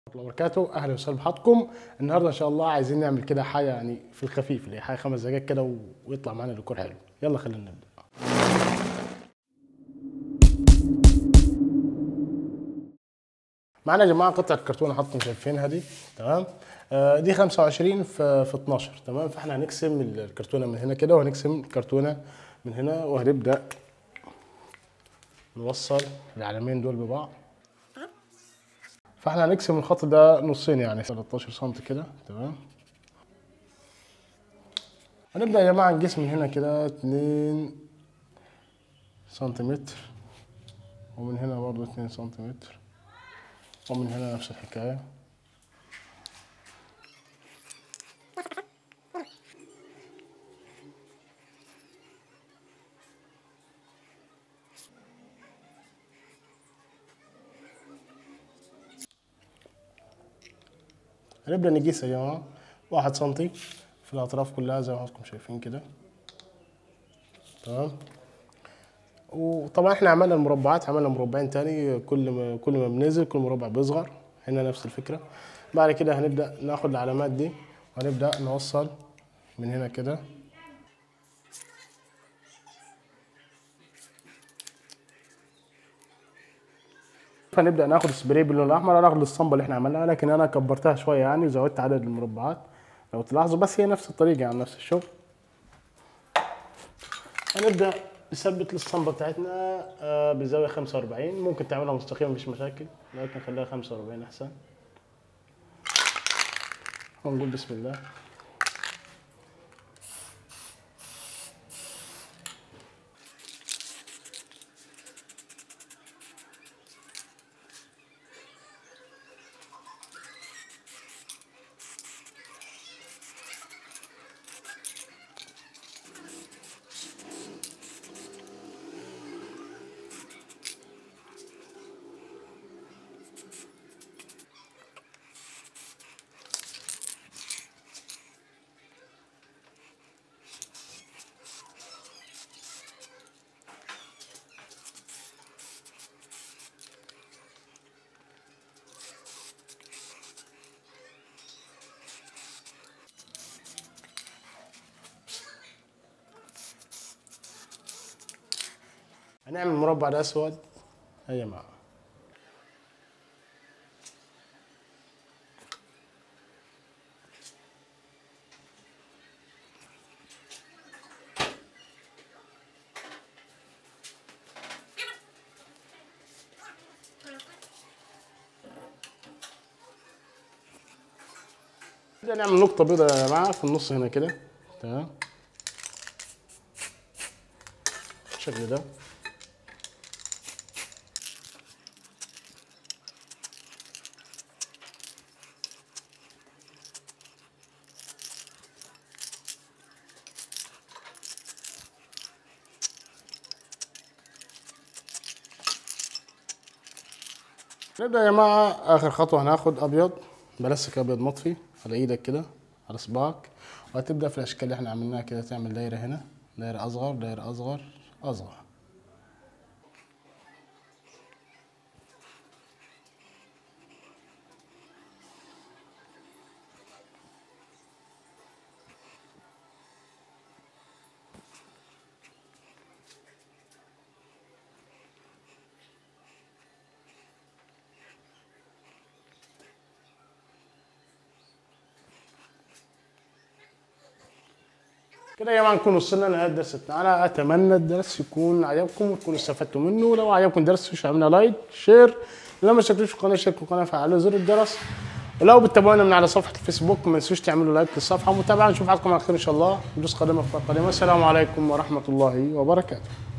الله وبركاته اهلا وسهلا بحضراتكم النهارده ان شاء الله عايزين نعمل كده حاجه يعني في الخفيف اللي هي حاجه خمس دقايق كده و- ويطلع معانا ديكور حلو يلا خلينا نبدا معانا يا جماعه قطعه كرتونه حطم شايفينها دي تمام آه دي 25 في في 12 تمام فاحنا هنقسم الكرتونه من هنا كده وهنقسم الكرتونه من هنا وهنبدا نوصل العلمين دول ببعض فاحنا هنقسم الخط ده نصين يعني 13 سم كده تمام هنبدأ يا جماعة نقيس من هنا كده 2 سنتيمتر ومن هنا برضو 2 سنتيمتر ومن هنا نفس الحكاية هنبدأ نقيس يا جماعة واحد سنتي في الأطراف كلها زي ما حضراتكم شايفين كده تمام وطبعا احنا عملنا المربعات عملنا مربعين تاني كل ما كل ما بننزل كل مربع بيصغر هنا نفس الفكرة بعد كده هنبدأ ناخد العلامات دي وهنبدأ نوصل من هنا كده فنبدا ناخد سبراي باللون الاحمر هناخد الصنبه اللي احنا عملناها لكن انا كبرتها شويه يعني وزودت عدد المربعات لو تلاحظوا بس هي نفس الطريقه يعني نفس الشغل هنبدا نثبت الصنبه بتاعتنا آه، بزاويه 45 ممكن تعملها مستقيمه مفيش مشاكل لكن خليها 45 احسن ونقول بسم الله هنعمل مربع الاسود يا جماعه نبدأ نعمل نقطة بيضاء يا جماعة في النص هنا كده تمام بالشكل ده نبدأ يا جماعة آخر خطوة هناخد أبيض بلاستيك أبيض مطفي على إيدك كده على صباعك وهتبدأ في الأشكال اللي إحنا عملناها كده تعمل دايرة هنا دايرة أصغر دايرة أصغر أصغر كده يا جماعه نكون وصلنا لنهايه الدرس بتاعنا اتمنى الدرس يكون عجبكم وتكونوا استفدتوا منه لو عجبكم الدرس مش عملنا لايك شير لو ما اشتركتوش في القناه اشتركوا في القناه فعلوا زر الجرس ولو بتتابعونا من على صفحه الفيسبوك ما تنسوش تعملوا لايك للصفحه ومتابعه نشوف حضراتكم على خير ان شاء الله ندوس قدمه في قدمه السلام عليكم ورحمه الله وبركاته